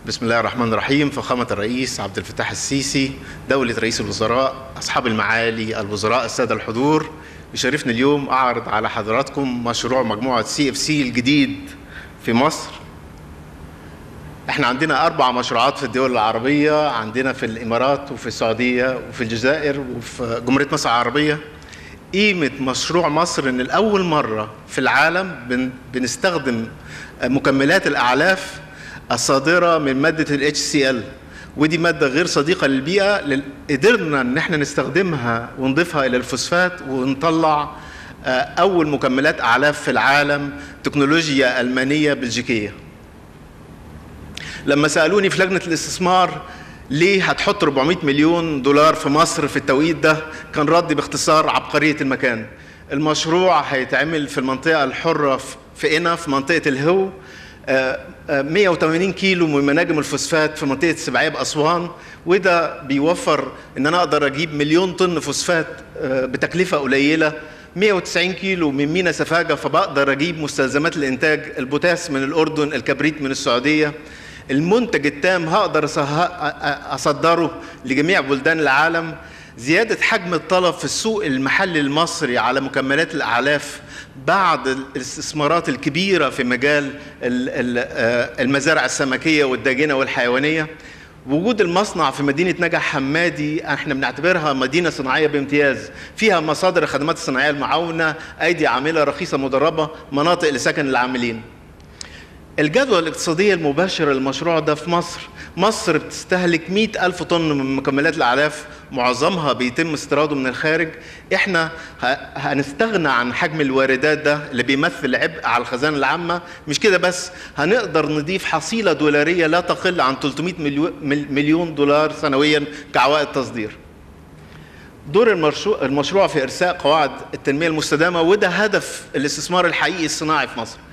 بسم الله الرحمن الرحيم فخامة الرئيس عبد الفتاح السيسي دولة رئيس الوزراء أصحاب المعالي الوزراء السادة الحضور يشرفني اليوم أعرض على حضراتكم مشروع مجموعة سي اف سي الجديد في مصر احنا عندنا أربع مشروعات في الدول العربية عندنا في الإمارات وفي السعودية وفي الجزائر وفي جمهورية مصر العربية قيمة مشروع مصر إن الأول مرة في العالم بن بنستخدم مكملات الأعلاف الصادرة من مادة ال HCl ودي مادة غير صديقة للبيئة لل- قدرنا إن احنا نستخدمها ونضيفها إلى الفوسفات ونطلع آه، أول مكملات أعلاف في العالم تكنولوجيا ألمانية بلجيكية لما سالوني في لجنه الاستثمار ليه هتحط 400 مليون دولار في مصر في التوقيت ده كان ردي باختصار عبقريه المكان المشروع هيتعمل في المنطقه الحره في- في قنا في منطقه الهو آه، آه، 180 كيلو من مناجم الفوسفات في منطقه سبعيه باسوان وده بيوفر ان انا اقدر اجيب مليون طن فوسفات آه، بتكلفه قليله 190 كيلو من مينا سفاجة فبقدر أجيب مستلزمات الإنتاج البوتاس من الأردن الكبريت من السعودية المنتج التام هقدر أصه- أ- أصدره لجميع بلدان العالم زيادة حجم الطلب في السوق المحلي المصري على مكملات الأعلاف بعد الاستثمارات الكبيرة في مجال ال- ال- آه، المزارع السمكية والداجنة والحيوانية وجود المصنع في مدينة نجع حمادي احنا بنعتبرها مدينة صناعية بامتياز فيها مصادر الخدمات الصناعية المعاونة أيدي عاملة رخيصة مدربة مناطق لسكن العاملين الجدوى الاقتصادية المباشرة للمشروع ده في مصر مصر بتستهلك 100 ألف طن من مكملات الأعلاف معظمها بيتم استيراده من الخارج احنا ه- هنستغنى عن حجم الواردات ده اللي بيمثل عبء على الخزانة العامة مش كده بس هنقدر نضيف حصيلة دولارية لا تقل عن 300 مليو- مل- مليون دولار سنويا كعوائد تصدير دور المشروع, المشروع في إرساء قواعد التنمية المستدامة وده هدف الاستثمار الحقيقي الصناعي في مصر